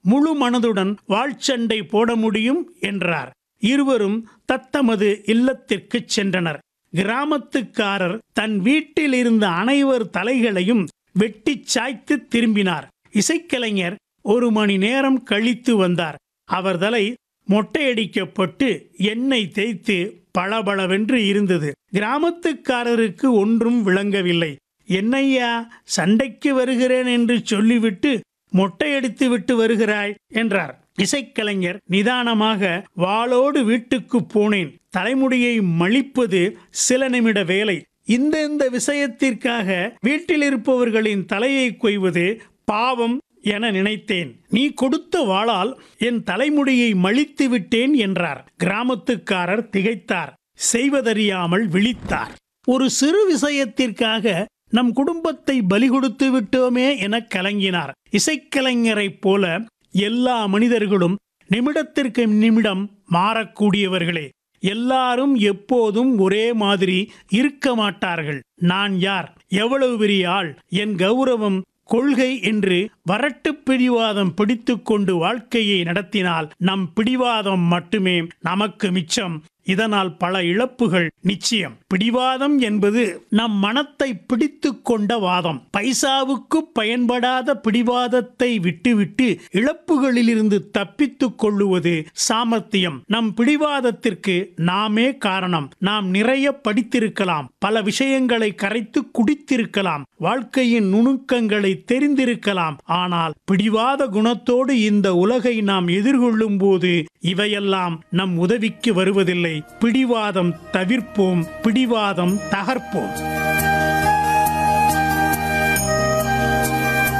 முழு மனதுடன் வாழ்ச்சண்டை போட முடியும் என்றார் இருவரும் தத்தமது இல்லத்திற்குச் சென்றனர் கிராமத்துக்காரர் தன் வீட்டில் இருந்த அனைவர் தலைகளையும் வெட்டிச் சாய்த்து திரும்பினார் இசைக்கலைஞர் ஒரு மணி நேரம் கழித்து வந்தார் அவர் தலை மொட்டையடிக்கப்பட்டு எண்ணெய் தேய்த்து பளபளவென்று இருந்தது கிராமத்துக்காரருக்கு ஒன்றும் விளங்கவில்லை என்னையா சண்டைக்கு வருகிறேன் என்று சொல்லிவிட்டு மொட்டையடித்து விட்டு வருகிறாய் என்றார் இசைக்கலைஞர் நிதானமாக வாளோடு வீட்டுக்கு போனேன் தலைமுடியை மழிப்பது சில நிமிட வேலை இந்த இந்த விஷயத்திற்காக வீட்டில் இருப்பவர்களின் தலையை கொய்வது பாவம் என நினைத்தேன் நீ கொடுத்த வாளால் என் தலைமுடியை மழித்து விட்டேன் என்றார் கிராமத்துக்காரர் திகைத்தார் செய்வதறியாமல் விழித்தார் ஒரு சிறு விஷயத்திற்காக நம் குடும்பத்தை பலி கொடுத்து விட்டோமே என கலங்கினார் இசைக்கலைஞரைப் போல எல்லா மனிதர்களும் நிமிடத்திற்கு நிமிடம் மாறக்கூடியவர்களே எல்லாரும் எப்போதும் ஒரே மாதிரி இருக்க மாட்டார்கள் நான் யார் எவ்வளவு பெரிய ஆள் என் கௌரவம் கொள்கை என்று வரட்டு பிடிவாதம் பிடித்துக்கொண்டு வாழ்க்கையை நடத்தினால் நம் பிடிவாதம் மட்டுமே நமக்கு மிச்சம் இதனால் பல இழப்புகள் நிச்சயம் பிடிவாதம் என்பது நம் மனத்தை பிடித்து கொண்ட வாதம் பைசாவுக்கு பயன்படாத பிடிவாதத்தை விட்டுவிட்டு இழப்புகளிலிருந்து தப்பித்துக் கொள்ளுவது சாமர்த்தியம் நம் பிடிவாதத்திற்கு நாமே காரணம் நாம் நிறைய படித்திருக்கலாம் பல விஷயங்களை கரைத்து குடித்திருக்கலாம் வாழ்க்கையின் நுணுக்கங்களை தெரிந்திருக்கலாம் ஆனால் பிடிவாத குணத்தோடு இந்த உலகை நாம் எதிர்கொள்ளும் போது இவையெல்லாம் நம் உதவிக்கு வருவதில்லை பிடிவாதம் தவிர்ப்போம் பிடிவாதம் தகர்ப்போம்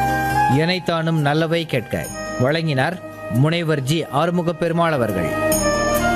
இணைத்தானும் நல்லவை கேட்க வழங்கினார் முனைவர் ஜி ஆறுமுக பெருமாள் அவர்கள்